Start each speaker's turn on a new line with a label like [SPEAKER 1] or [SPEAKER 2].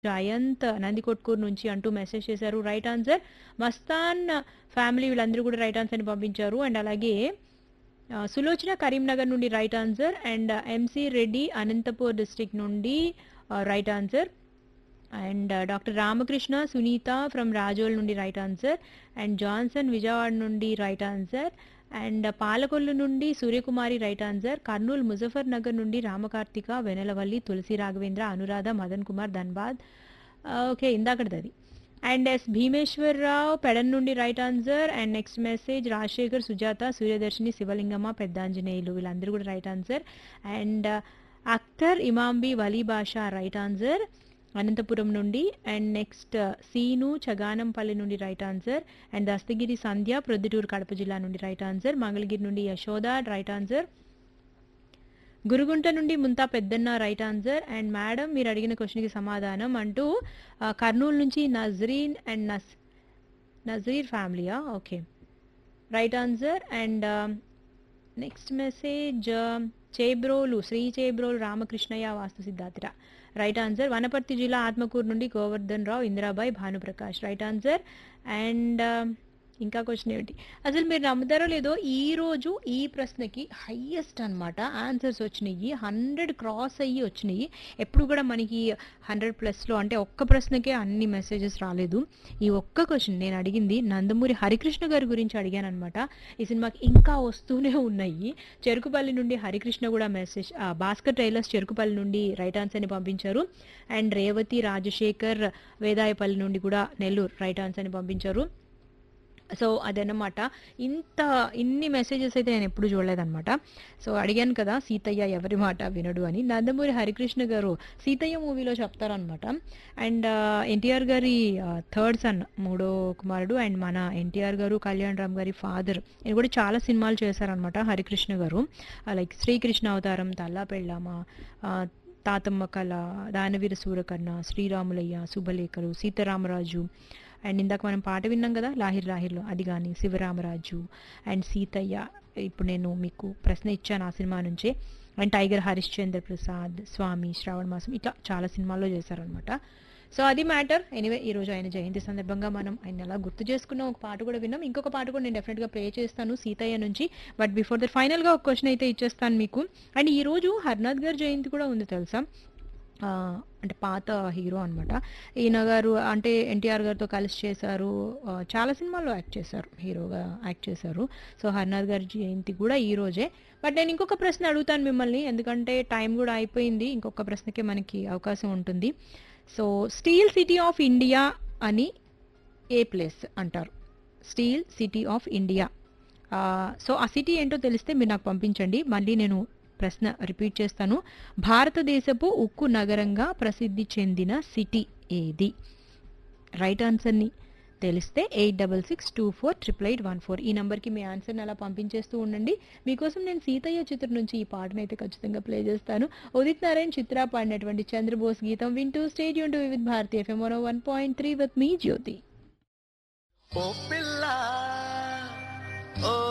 [SPEAKER 1] జయంత్ నందికొట్కూరు నుంచి అంటూ మెసేజ్ చేశారు రైట్ ఆన్సర్ మస్తాన్ ఫ్యామిలీ వీళ్ళందరూ కూడా రైట్ ఆన్సర్ని పంపించారు అండ్ అలాగే ఆ, సులోచన కరీంనగర్ నుండి right answer and M C Reddy Anantapur district నుండి right answer and doctor Ramakrishna Sunitha from Rajol నుండి right answer and Johnson Vijayawada నుండి రైట్ ఆన్సర్ అండ్ పాలకొల్లు నుండి సూర్యకుమారి రైట్ ఆన్సర్ కర్నూలు ముజఫర్ నగర్ నుండి రామకార్తిక వెనలవల్లి తులసి రాఘవేంద్ర అనురాధ మదన్ కుమార్ ధన్బాద్ ఓకే ఇందాకటిది అది అండ్ ఎస్ భీమేశ్వరరావు పెడన్ నుండి right answer and next message Rajasekhar Sujatha Suryadarshini Shivalingamma Peddanjaneyulu వీళ్ళందరూ కూడా right answer and Akhtar Imambi Vali Basha right answer Anantapuram నుండి అండ్ నెక్స్ట్ సీను చగానంపల్లి నుండి right answer and Dastagiri Sandhya Proddatur Kadapa జిల్లా నుండి రైట్ ఆన్సర్ మంగళగిరి నుండి యశోద రైట్ ఆన్సర్ గురుగుంట నుండి ముంతా పెద్దన్న రైట్ ఆన్సర్ అండ్ మేడం మీరు అడిగిన క్వశ్చన్కి సమాధానం అంటూ ఆ, కర్నూలు నుంచి నజరీన్ అండ్ నస్ నజరీర్ ఫ్యామిలీయా okay right answer and next message Chebrolu Shri Chebrolu Ramakrishnaiah వాస్తు సిద్ధార్థ రైట్ ఆన్సర్ వనపర్తి జిల్లా ఆత్మకూరు నుండి Govardhan Rao Indirabai Bhanuprakash right answer and ఇంకా క్వశ్చన్ ఏమిటి అసలు మీరు నమ్ముతారో లేదో ఈ రోజు ఈ ప్రశ్నకి హైయెస్ట్ అన్నమాట ఆన్సర్స్ వచ్చినాయి హండ్రెడ్ క్రాస్ అయ్యి వచ్చినాయి ఎప్పుడు కూడా మనకి హండ్రెడ్ ప్లస్లో అంటే ఒక్క ప్రశ్నకే అన్ని మెసేజెస్ రాలేదు ఈ ఒక్క క్వశ్చన్ నేను అడిగింది నందమూరి హరికృష్ణ గారి గురించి అడిగాను అనమాట ఈ సినిమాకి ఇంకా వస్తూనే ఉన్నాయి చెరుకుపల్లి నుండి హరికృష్ణ కూడా మెసేజ్ ఆ, భాస్కర్ టైలర్స్ చెరుకుపల్లి నుండి రైట్ ఆన్సర్ని పంపించారు అండ్ రేవతి రాజశేఖర్ వేదాయపల్లి నుండి కూడా నెల్లూరు రైట్ ఆన్సర్ని పంపించారు సో అదన్నమాట ఇంత ఇన్ని మెసేజెస్ అయితే నేను ఎప్పుడు చూడలేదన్నమాట సో అడిగాను కదా సీతయ్య ఎవరి మాట వినడు అని నందమూరి హరికృష్ణ గారు సీతయ్య మూవీలో చెప్తారనమాట అండ్ ఎన్టీఆర్ గారి థర్డ్ సన్ మూడో కుమారుడు అండ్ మన ఎన్టీఆర్ గారు కళ్యాణ్ రామ్ గారి ఫాదర్ ఇది కూడా చాలా సినిమాలు చేశారనమాట హరికృష్ణ గారు లైక్ శ్రీకృష్ణ అవతారం తల్లా పెళ్ళామ ఆ, తాతమ్మ కళ దానవీర సూరకర్ణ శ్రీరాములయ్య శుభలేఖలు సీతారామరాజు అండ్ ఇందాక మనం పాట విన్నాం కదా లాహిర్ లాహిర్లో అది కానీ శివరామరాజు అండ్ సీతయ్య ఇప్పుడు నేను మీకు ప్రశ్న ఇచ్చాను ఆ సినిమా నుంచే అండ్ టైగర్ హరిశ్చంద్ర ప్రసాద్ స్వామి శ్రావణ మాసం ఇట్లా చాలా సినిమాల్లో చేశారనమాట సో అది మ్యాటర్ ఎనీవే ఈ రోజు ఆయన జయంతి సందర్భంగా మనం ఆయన అలా గుర్తు చేసుకున్న ఒక పాట కూడా విన్నాం ఇంకొక పాట కూడా నేను డెఫినెట్గా ప్లే చేస్తాను సీతయ్య నుంచి బట్ బిఫోర్ దట్ ఫైనల్గా ఒక క్వశ్చన్ అయితే ఇచ్చేస్తాను మీకు అండ్ ఈ రోజు హర్నాథ్ గారి జయంతి కూడా ఉంది తెలుసా ఆ, అంటే పాత హీరో అన్నమాట ఈయన గారు అంటే ఎన్టీఆర్ గారితో కలిసి చేశారు ఆ, చాలా సినిమాల్లో యాక్ట్ చేశారు హీరోగా యాక్ట్ చేశారు సో హర్నాథ్ గారి జయంతి కూడా ఈ రోజే బట్ నేను ఇంకొక ప్రశ్న అడుగుతాను మిమ్మల్ని ఎందుకంటే టైం కూడా అయిపోయింది ఇంకొక ప్రశ్నకే మనకి అవకాశం ఉంటుంది so steel city of India అని ఏ ప్లేస్ అంటారు steel city of India so ఆ సిటీ ఏంటో తెలిస్తే మీరు నాకు పంపించండి మళ్ళీ నేను ప్రశ్న రిపీట్ చేస్తాను భారతదేశపు ఉక్కు నగరంగా ప్రసిద్ధి చెందిన సిటీ ఏది రైట్ ఆన్సర్ని తెలిస్తే eight double six two four triple eight one four ఈ నెంబర్కి మీ ఆన్సర్ని అలా పంపించేస్తూ ఉండండి మీకోసం నేను సీతయ్య చిత్రం నుంచి ఈ పాటను అయితే ఖచ్చితంగా ప్లే చేస్తాను ఉదిత్ నారాయణ్ చిత్ర పాడినటువంటి చంద్రబోస్ గీతం వింటూ stadium two with Bharati F M one point three with మీ జ్యోతి
[SPEAKER 2] ఓ పిల్ల ఓ